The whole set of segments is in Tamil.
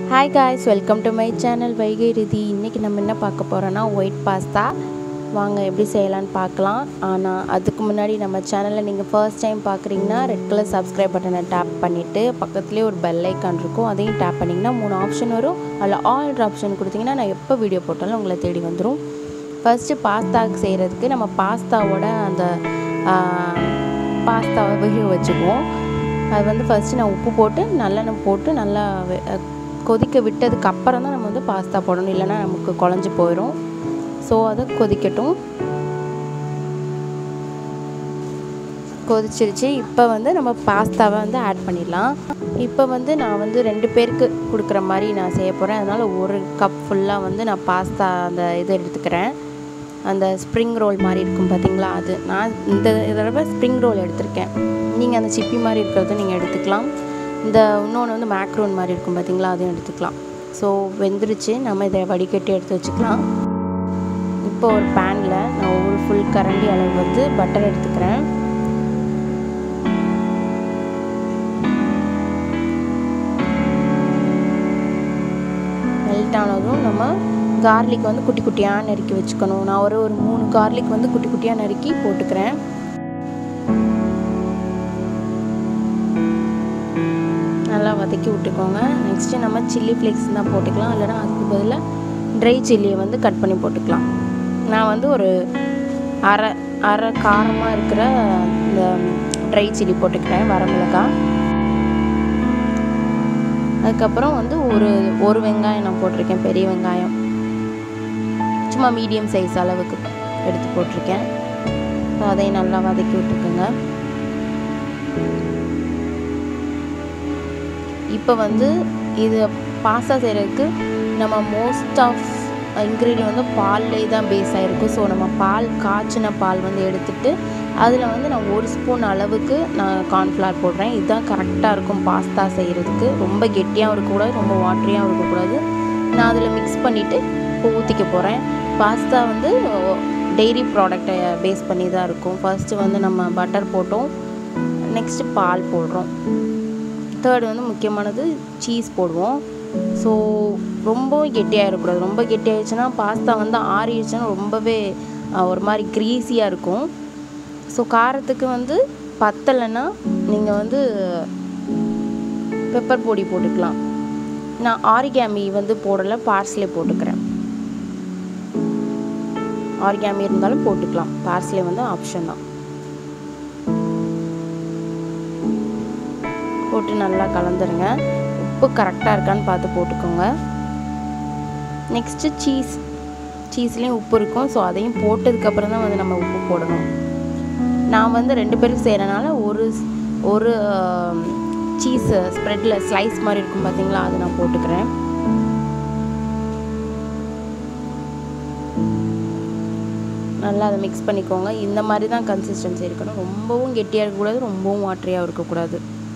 hi guys welcome to my channel Vaigai Rithi இன்றைக்கி நம்ம என்ன பார்க்க போகிறோன்னா ஒயிட் பாஸ்தா வாங்க எப்படி செய்யலான்னு பார்க்கலாம் ஆனால் அதுக்கு முன்னாடி நம்ம சேனலை நீங்கள் ஃபர்ஸ்ட் டைம் பார்க்குறீங்கன்னா ரெட் கலர் சப்ஸ்கிரைப் பட்டனை டேப் பண்ணிவிட்டு பக்கத்துலேயே ஒரு பெல் ஐக்கான் இருக்கும் அதையும் டேப் பண்ணிங்கன்னா மூணு ஆப்ஷன் வரும் அதில் ஆல் ஆப்ஷன் கொடுத்தீங்கன்னா நான் எப்போ வீடியோ போட்டாலும் உங்களை தேடி வந்துடும் ஃபஸ்ட்டு பாஸ்தாவுக்கு செய்கிறதுக்கு நம்ம பாஸ்தாவோட அந்த பாஸ்தாவை வேக வச்சுக்குவோம் அது வந்து ஃபஸ்ட்டு நான் உப்பு போட்டு நல்லெண்ணெய் போட்டு நல்லா வெ- அஹ் கொதிக்க விட்டதுக்கு அப்புறம் தான் நம்ம வந்து பாஸ்தா போடணும் இல்லைன்னா நமக்கு குழஞ்சி போயிடும் ஸோ அதை கொதிக்கட்டும் கொதிச்சிருச்சு இப்போ வந்து நம்ம பாஸ்தாவை வந்து ஆட் பண்ணிடலாம் இப்போ வந்து நான் வந்து ரெண்டு பேருக்கு கொடுக்குற மாதிரி நான் செய்ய போகிறேன் அதனால் ஒரு கப் ஃபுல்லாக வந்து நான் பாஸ்தா அந்த இது எடுத்துக்கிறேன் அந்த ஸ்ப்ரிங் ரோல் மாதிரி இருக்கும் பார்த்தீங்களா அது நான் இந்த தடவை ஸ்ப்ரிங் ரோல் எடுத்திருக்கேன் நீங்கள் அந்த சிப்பி மாதிரி இருக்கிறத நீங்கள் எடுத்துக்கலாம் இந்த இன்னொன்று வந்து மேக்ரோன் மாதிரி இருக்கும் பார்த்தீங்களா அதையும் எடுத்துக்கலாம் ஸோ வெந்துருச்சு நம்ம இதை வடிகட்டி எடுத்து வச்சுக்கலாம் இப்போ ஒரு பேனில் நான் ஒரு ஃபுல் கரண்டி அளவு வந்து பட்டர் எடுத்துக்கிறேன் மெல்ட் ஆனதும் நம்ம கார்லிக் வந்து குட்டி குட்டியாக நறுக்கி வச்சுக்கணும் நான் ஒரு ஒரு மூணு கார்லிக் வந்து குட்டி குட்டியாக நறுக்கி போட்டுக்கிறேன் நல்லா வதக்கி விட்டுக்கோங்க நெக்ஸ்ட்டு நம்ம சில்லி ஃப்ளேக்ஸ் தான் போட்டுக்கலாம் இல்லைனா அதுக்கு பதிலாக ட்ரை சில்லியை வந்து கட் பண்ணி போட்டுக்கலாம் நான் வந்து ஒரு அரை அரை காரமாக இருக்கிற இந்த ட்ரை சில்லி போட்டுக்கிறேன் வரமிளகாய் அதுக்கப்புறம் வந்து ஒரு ஒரு வெங்காயம் நான் போட்டிருக்கேன் பெரிய வெங்காயம் சும்மா மீடியம் சைஸ் அளவுக்கு எடுத்து போட்டிருக்கேன் ஸோ அதையும் நல்லா வதக்கி விட்டுக்கோங்க இப்போ வந்து இது பாஸ்தா செய்கிறதுக்கு நம்ம மோஸ்ட் ஆஃப் இன்க்ரீடியன்ட் வந்து பால்லே தான் பேஸ் ஆகிருக்கும் ஸோ நம்ம பால் காய்ச்சின பால் வந்து எடுத்துட்டு அதில் வந்து நான் ஒரு ஸ்பூன் அளவுக்கு நான் கார்ன்ஃப்ளவர் போடுறேன் இதுதான் கரெக்டாக இருக்கும் பாஸ்தா செய்கிறதுக்கு ரொம்ப கெட்டியாகவும் இருக்கக்கூடாது ரொம்ப வாட்டரியாகவும் இருக்கக்கூடாது நான் அதில் மிக்ஸ் பண்ணிவிட்டு இப்போ ஊற்றிக்க போகிறேன் பாஸ்தா வந்து டெய்ரி ப்ராடக்டை பேஸ் பண்ணி தான் இருக்கும் ஃபர்ஸ்ட்டு வந்து நம்ம பட்டர் போட்டோம் நெக்ஸ்ட்டு பால் போடுறோம் தேர்டு வந்து முக்கியமானது சீஸ் போடுவோம் ஸோ ரொம்பவும் கெட்டியாக இருக்கக்கூடாது ரொம்ப கெட்டியாகிடுச்சுன்னா பாஸ்தா வந்து ஆறிடுச்சுன்னா ரொம்பவே அஹ், ஒரு மாதிரி க்ரீஸியாக இருக்கும் ஸோ காரத்துக்கு வந்து பத்தலைன்னா நீங்கள் வந்து பெப்பர் பொடி போட்டுக்கலாம் நான் ஆரிகாமி வந்து போடலை பார்ஸ்லே போட்டுக்கிறேன் ஆரிகாமி இருந்தாலும் போட்டுக்கலாம் பார்ஸ்லே வந்து ஆப்ஷன் தான் போட்டு நல்லா கலந்துருங்க உப்பு கரெக்டாக இருக்கான்னு பார்த்து போட்டுக்கோங்க நெக்ஸ்ட்டு சீஸ் சீஸ்லேயும் உப்பு இருக்கும் ஸோ அதையும் போட்டதுக்கப்புறம் தான் வந்து நம்ம உப்பு போடணும் நான் வந்து ரெண்டு பேருக்கு செய்கிறனால ஒரு ஒரு சீஸ் ஸ்ப்ரெட்டில் ஸ்லைஸ் மாதிரி இருக்கும் பார்த்தீங்களா அது நான் போட்டுக்கிறேன் நல்லா அதை மிக்ஸ் பண்ணிக்கோங்க இந்த மாதிரி தான் கன்சிஸ்டன்சி இருக்கணும் ரொம்பவும் கெட்டியாக இருக்கக்கூடாது ரொம்பவும் வாட்டரியாக இருக்கக்கூடாது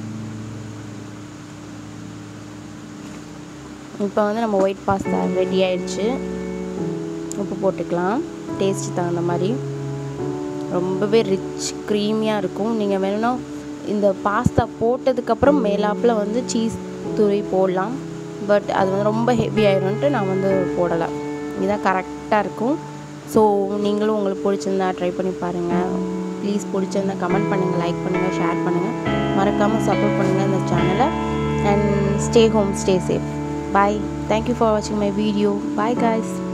இப்போ வந்து நம்ம ஒயிட் பாஸ்தா ரெடி ஆயிடுச்சு உப்பு போட்டுக்கலாம் டேஸ்ட் தகுந்த மாதிரி ரொம்பவே ரிச் க்ரீமியாக இருக்கும் நீங்கள் வேணும்னா இந்த பாஸ்தா போட்டதுக்கப்புறம் மேலாப்பில் வந்து சீஸ் துரி போடலாம் பட் அது வந்து ரொம்ப ஹெவி ஆயிரும்ன்ட்டு நான் வந்து போடலை இதுதான் கரெக்டாக இருக்கும் ஸோ நீங்களும் உங்களுக்கு பிடிச்சிருந்தா ட்ரை பண்ணி பாருங்கள் ப்ளீஸ் பிடிச்சிருந்தா கமெண்ட் பண்ணுங்கள் லைக் பண்ணுங்கள் ஷேர் பண்ணுங்கள் மறக்காமல் சப்போர்ட் பண்ணுங்கள் இந்த சேனலை and stay home stay safe bye thank you for வாட்சிங் மை வீடியோ பாய் guys